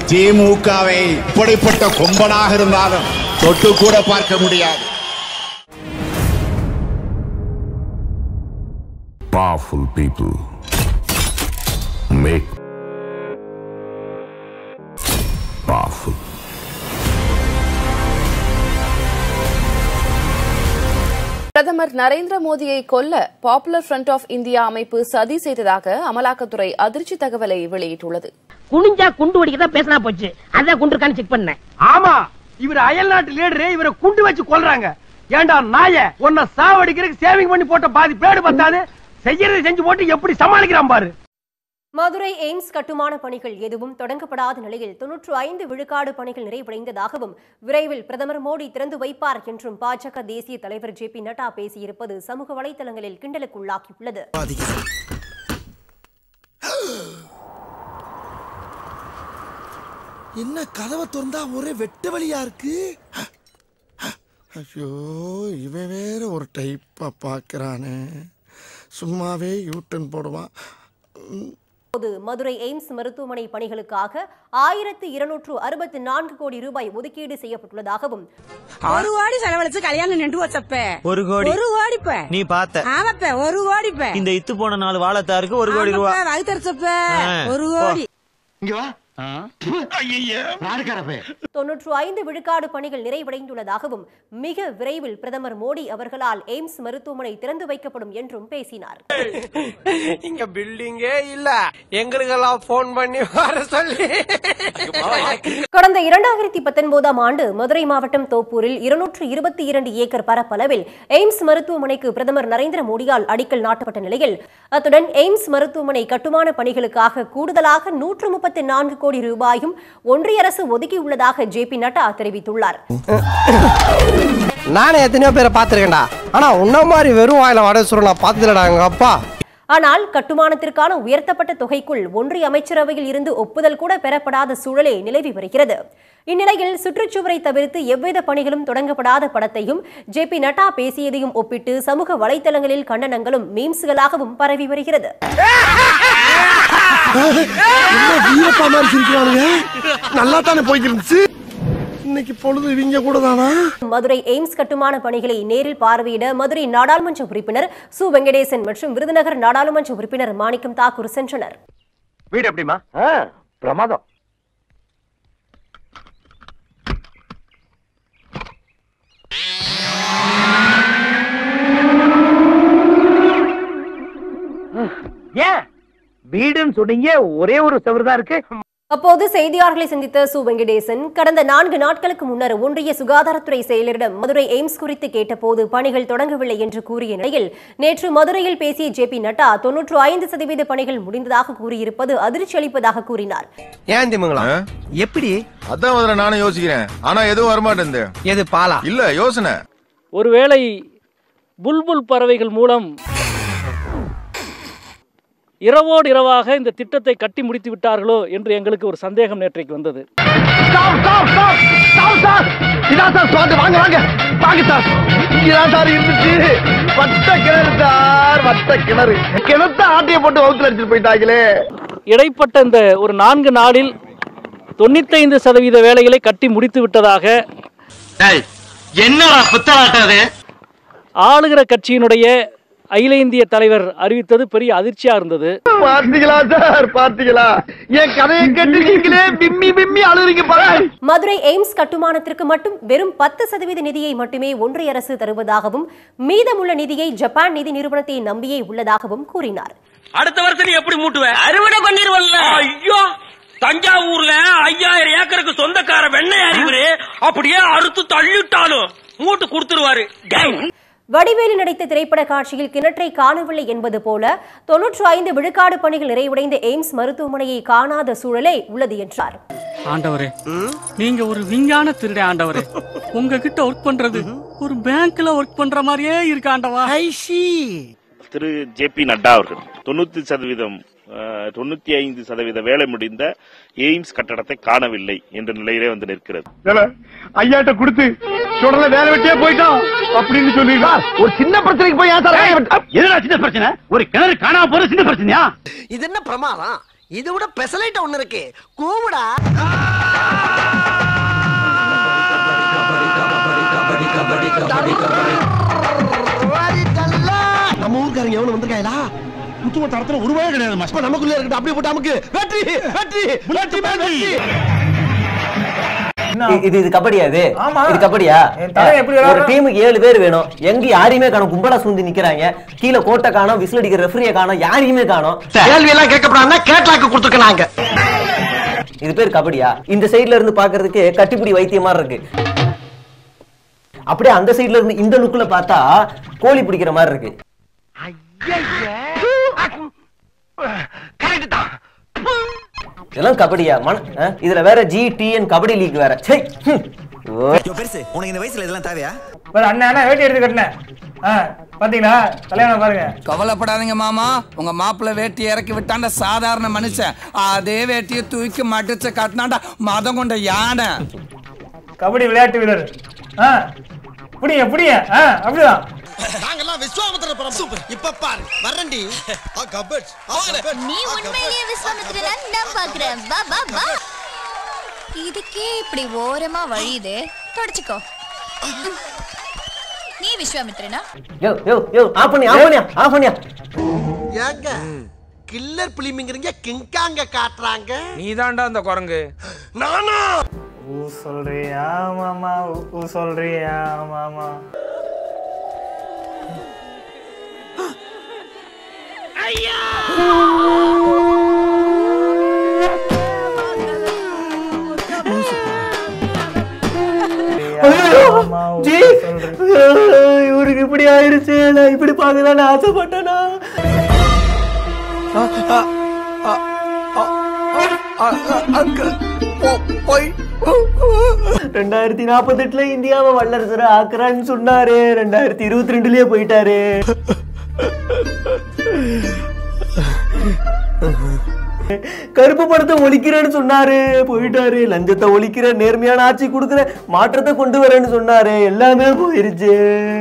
திமுகவை இப்படிப்பட்ட கொம்பனாக இருந்தாலும் தொட்டு கூட பார்க்க முடியாது Powerful people make powerful. பிரதமர் நரேந்திர மோடியை கொல்ல பாப்புலர் ஃப்ரண்ட் ஆஃப் இந்தியா அமைப்பு சதி செய்ததாக அமலாக்கத்துறை அதிர்ச்சி தகவலை வெளியிட்டுள்ளது குனிஞ்சா குண்டு வெடிக்கதான் பேசினா போச்சு அதான் குண்டு இருக்கான்னு செக் பண்ணேன் ஆமா இவர் அயல் நாட்டு லீடரு இவரை குண்டு வச்சு கொல்றாங்க ஏண்டா நாய உன்னை சாவடிக்கிறதுக்கு சேவிங் பண்ணி போட்ட பாதி பிளேடு பத்தாது செய்யறது செஞ்சு போட்டு எப்படி சமாளிக்கிறான் பாரு மதுரை எய்ம்ஸ் கட்டுமான பணிகள் எதுவும் தொடங்கப்படாத நிலையில் தொன்னூற்று ஐந்து விழுக்காடு பணிகள் நிறைவடைந்ததாகவும் விரைவில் பிரதமர் மோடி திறந்து வைப்பார் என்றும் பாஜக தேசிய தலைவர் ஜே பி நட்டா பேசியிருப்பது சமூக வலைதளங்களில் கிண்டலுக்குள்ளாகியுள்ளது என்ன கதவை திறந்தா ஒரே வெட்டு வழியா இருக்கு ஐயோ இவன் வேற ஒரு டைப்பா பாக்குறானே சும்மாவே யூட்டன் போடுவான் ம், இப்போது மதுரை எய்ம்ஸ் மருத்துவமனை பணிகளுக்காக ஆயிரத்து இருநூற்று அறுபத்தி நான்கு கோடி ரூபாய் ஒதுக்கீடு செய்யப்பட்டுள்ளதாகவும் ஒரு கோடி செலவழிச்சு கல்யாணம் நின்று வச்சப்ப ஒரு கோடி ஒரு கோடிப்ப நீ பார்த்த ஆமாப்ப ஒரு கோடிப்ப இந்த இத்து போன நாலு வாழத்தாருக்கு ஒரு கோடி ரூபா வகுத்தரிச்சப்ப ஆ. ஒரு கோடி தொன்னூற்று ஐந்து விழுக்காடு பணிகள் நிறைவடைந்துள்ளதாகவும் மிக விரைவில் பிரதமர் மோடி அவர்களால் எய்ம்ஸ் மருத்துவமனை திறந்து வைக்கப்படும் என்றும் பேசினார் இங்க பில்டிங்கே இல்ல எங்களுக்கெல்லாம் போன் பண்ணி வர சொல்லி கடந்த இரண்டாயிரத்தி பத்தொன்பதாம் ஆண்டு மதுரை மாவட்டம் தோப்பூரில் இருநூற்று இருபத்தி இரண்டு ஏக்கர் பரப்பளவில் எய்ம்ஸ் மருத்துவமனைக்கு பிரதமர் நரேந்திர மோடியால் அடிக்கல் நாட்டப்பட்ட நிலையில் அத்துடன் எய்ம்ஸ் மருத்துவமனை கட்டுமான பணிகளுக்காக கூடுதலாக நூற்று முப்பத்தி நான்கு கோடி ரூபாயும் ஒன்றிய அரசு ஒதுக்கியுள்ளதாக ஜே பி நட்டா தெரிவித்துள்ளார் நானே எத்தனையோ பேரை பாத்திருக்கேன்டா ஆனா உன்ன மாதிரி வெறும் வாயில வடை சுருள் நான் பார்த்ததுலடா எங்க அப்பா ஆனால் கட்டுமானத்திற்கான உயர்த்தப்பட்ட தொகைக்குள் ஒன்றிய அமைச்சரவையில் இருந்து ஒப்புதல் கூட பெறப்படாத சூழலே நிலவி வருகிறது இந்நிலையில் சுற்றுச்சுவரை தவிர்த்து எவ்வித பணிகளும் தொடங்கப்படாத படத்தையும் ஜே பி நட்டா பேசியதையும் ஒப்பிட்டு சமூக வலைதளங்களில் கண்டனங்களும் மீம்ஸ்களாகவும் பரவி வருகிறது என்ன வீரப்பா மாதிரி சிரிக்கிறானுங்க நல்லா தானே போய்ட்டு இருந்துச்சு இன்னைக்கு பொழுது இவங்க கூட தானா மதுரை எய்ம்ஸ் கட்டுமான பணிகளை நேரில் பார்வையிட மதுரை நாடாளுமன்ற உறுப்பினர் சு வெங்கடேசன் மற்றும் விருதுநகர் நாடாளுமன்ற உறுப்பினர் மாணிக்கம் தாக்கூர் சென்றனர் வீடு எப்படிமா பிரமாதம் ஏன் வீடுன்னு சொன்னீங்க ஒரே ஒரு செவரு தான் இருக்கு அப்போது செய்தியாளர்களை சந்தித்த சு வெங்கடேசன் கடந்த நான்கு நாட்களுக்கு முன்னர் ஒன்றிய சுகாதாரத்துறை செயலரிடம் மதுரை எய்ம்ஸ் குறித்து கேட்டபோது பணிகள் தொடங்கவில்லை என்று கூறிய நிலையில் நேற்று மதுரையில் பேசிய ஜே பி நட்டா தொன்னூற்று ஐந்து சதவீத பணிகள் முடிந்ததாக கூறியிருப்பது அதிர்ச்சி அளிப்பதாக கூறினார் ஏன் திமுங்களா எப்படி அதான் முதல்ல நானும் யோசிக்கிறேன் ஆனா எதுவும் வரமாட்டேன் எது பாலா இல்ல யோசனை ஒருவேளை புல்புல் பறவைகள் மூலம் இரவோடு இரவாக இந்த திட்டத்தை கட்டி முடித்து விட்டார்களோ என்று எங்களுக்கு ஒரு சந்தேகம் நேற்றைக்கு வந்தது stop stop stop stop sir இதான் சார் ஸ்பாட் வாங்க வாங்க வாங்க சார் இங்கதான் சார் இருந்துச்சு வட்ட கிணறு சார் வட்ட கிணறு கிணத்த ஆட்டைய போட்டு வகுத்துல அடிச்சுட்டு போயிட்டாங்களே இடைப்பட்ட இந்த ஒரு நான்கு நாளில் தொண்ணூத்தைந்து சதவீத வேலைகளை கட்டி முடித்து விட்டதாக என்னடா புத்தலாட்டாது ஆளுகிற கட்சியினுடைய அகில இந்திய தலைவர் அறிவித்தது பெரிய அதிர்ச்சியா இருந்தது பாத்தீங்களா சார் பாத்தீங்களா என் கதையை கேட்டு நீங்களே பிம்மி பிம்மி அழுறீங்க பாரு மதுரை எய்ம்ஸ் கட்டுமானத்திற்கு மட்டும் வெறும் பத்து சதவீத நிதியை மட்டுமே ஒன்றிய அரசு தருவதாகவும் மீதமுள்ள நிதியை ஜப்பான் நிதி நிறுவனத்தை நம்பியே உள்ளதாகவும் கூறினார் அடுத்த வருஷம் நீ எப்படி மூட்டுவ அறுவடை பண்ணிருவல்ல ஐயோ தஞ்சாவூர்ல ஐயாயிரம் ஏக்கருக்கு சொந்தக்கார வெண்ணெய் அறிவுரு அப்படியே அறுத்து தள்ளிட்டாலும் மூட்டு கொடுத்துருவாரு வடிவேலு நடித்த திரைப்பட காட்சியில் கிணற்றை காணவில்லை என்பது போல தொன்னூற்று ஐந்து விழுக்காடு பணிகள் நிறைவடைந்த எய்ம்ஸ் மருத்துவமனையை காணாத சூழலே உள்ளது என்றார் ஆண்டவரே நீங்க ஒரு விஞ்ஞான திருட ஆண்டவரே உங்ககிட்ட ஒர்க் பண்றது ஒரு பேங்க்ல ஒர்க் பண்ற மாதிரியே இருக்கு ஆண்டவா திரு ஜே பி நட்டா அவர்கள் தொண்ணூத்தி சதவீதம் அஹ், தொண்ணூத்தி ஐந்து சதவீத வேலை முடிந்த எய்ம்ஸ் கட்டடத்தை காணவில்லை என்ற நிலையிலே வந்து நிற்கிறது ஐயாட்ட கொடுத்து தொடர்ல வேலை வெட்டியே போயிட்டோம் அப்படின்னு சொல்லிடுறா ஒரு சின்ன பிரச்சனைக்கு போய் ஏன் சார் என்னடா சின்ன பிரச்சனை ஒரு கிணறு காணாம போற சின்ன பிரச்சனையா இது என்ன பிரமாதம் இது விட பெசலைட் ஒண்ணு இருக்கு கூவுடா நம்ம ஊருக்காரங்க எவனு வந்திருக்காங்களா முத்துவ தரத்துல உருவாக கிடையாது மஸ்பா நமக்குள்ள இருக்கட்டும் அப்படியே போட்டு நமக்கு வெற்றி வெற்றி வெற்றி வெற்றி இது இது கபடியா இது ஆமா. இது கபடியா என் தலைவன் எப்படி ஒரு விளையாடுறான்? டீமுக்கு ஏழு பேர் வேணும் எங்க யாரையுமே காணோம் கும்பலா சூழ்ந்து நிக்கிறாங்க கீழே கோட்டை காணோம் விசில் அடிக்கிற ரெஃபரியை காணோம் யாரையுமே காணோம் கேள்வி எல்லாம் கேட்கப்படாம கேட்லாக்கு கொடுத்துருக்காங்க இது பேர் கபடியா இந்த சைடுல இருந்து பாக்குறதுக்கு கட்டிப்புடி வைத்தியம் மாதிரி இருக்கு அப்படியே அந்த சைடுல இருந்து இந்த லுக்ல பார்த்தா கோழி பிடிக்கிற மாதிரி இருக்கு கரெக்ட் தான் இதெல்லாம் கபடியா மன ஆ? இதுல வேற ஜி டிஎன் கபடி லீக் வேற சே பெருசு உனக்கு இந்த வயசுல இதெல்லாம் தேவையா பாரு அண்ணன் அண்ணா வேட்டி எடுத்து கட்டினேன் ஆ, பாத்தீங்களா கல்யாணம் பாருங்க கவலைப்படாதீங்க மாமா உங்க மாப்பிள்ளை வேட்டி இறக்கி விட்டாண்ட சாதாரண மனுஷன் அதே வேட்டியை தூக்கி மடிச்சு கட்டினாண்டா மதம் கொண்ட யானை கபடி விளையாட்டு வீரர் ஆ புடிங்க புடிங்க ஆ அப்படிதான் நாங்கெல்லாம் விஸ்வாமித்திர பரம்பரை இப்ப பாரு வரண்டி நீ உண்மையிலேயே விஸ்வாமித்திரனா நான் பாக்குறேன் வா வா வா இதுக்கே இப்படி ஓரமா வழியுது தொடச்சுக்கோ நீ விஸ்வாமித்திரனா யோ யோ யோ ஆஃப் பண்ணி ஆஃப் பண்ணியா ஆஃப் பண்ணியா ஏங்க கில்லர் பிலிமிங்கிறீங்க கிங்காங்க காட்டுறாங்க நீதான்டா அந்த குரங்கு நானா ஊ சொல்றியா மாமா ஊ சொல்றியா மாமா ஜி இவருக்கு இப்படி ஆயிருச்சு நான் இப்படி பார்க்கலான்னு ஆசைப்பட்டேனா ரெண்டாயிரத்தி நாற்பத்தி எட்டுல இந்தியாவை வல்லரசரை ஆக்குறான்னு சொன்னாரு ரெண்டாயிரத்தி இருபத்தி ரெண்டுலயே போயிட்டாரு கருப்பு படத்தை ஒழிக்கிறேன்னு சொன்னாரு போயிட்டாரு லஞ்சத்தை ஒழிக்கிற நேர்மையான ஆட்சி கொடுக்கிற மாற்றத்தை கொண்டு வரேன்னு சொன்னாரு எல்லாமே போயிருச்சு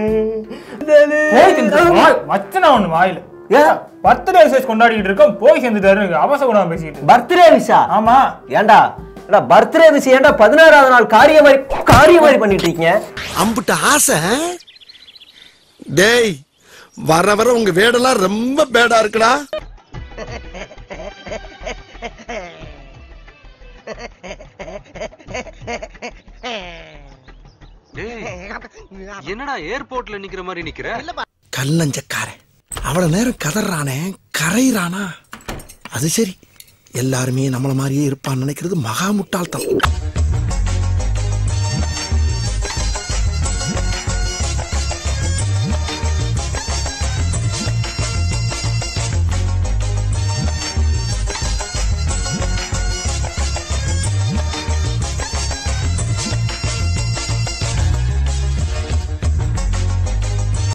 வச்சனா ஒண்ணு வாயில பர்த்டே விசேஷ் கொண்டாடிட்டு இருக்கோம் போய் சேர்ந்துட்டாரு அவசகுணம் பேசிட்டு பர்த்டே விஷா ஆமா ஏன்டா ஏன்டா பர்த்டே விஷயம் ஏன்டா பதினாறாவது நாள் காரிய மாதிரி காரிய மாதிரி பண்ணிட்டு இருக்கீங்க அம்புட்ட ஆசை டேய் வர வர உங்க வேடெல்லாம் ரொம்ப பேடா இருக்குடா என்னடா ஏர்போர்ட்ல நிக்கிற மாதிரி நிக்கிற கல்லஞ்சக்காரன் அவ்வளவு நேரம் கதறானே கரையிறானா அது சரி எல்லாருமே நம்மள மாதிரியே இருப்பான்னு நினைக்கிறது மகா முட்டாள்தனம்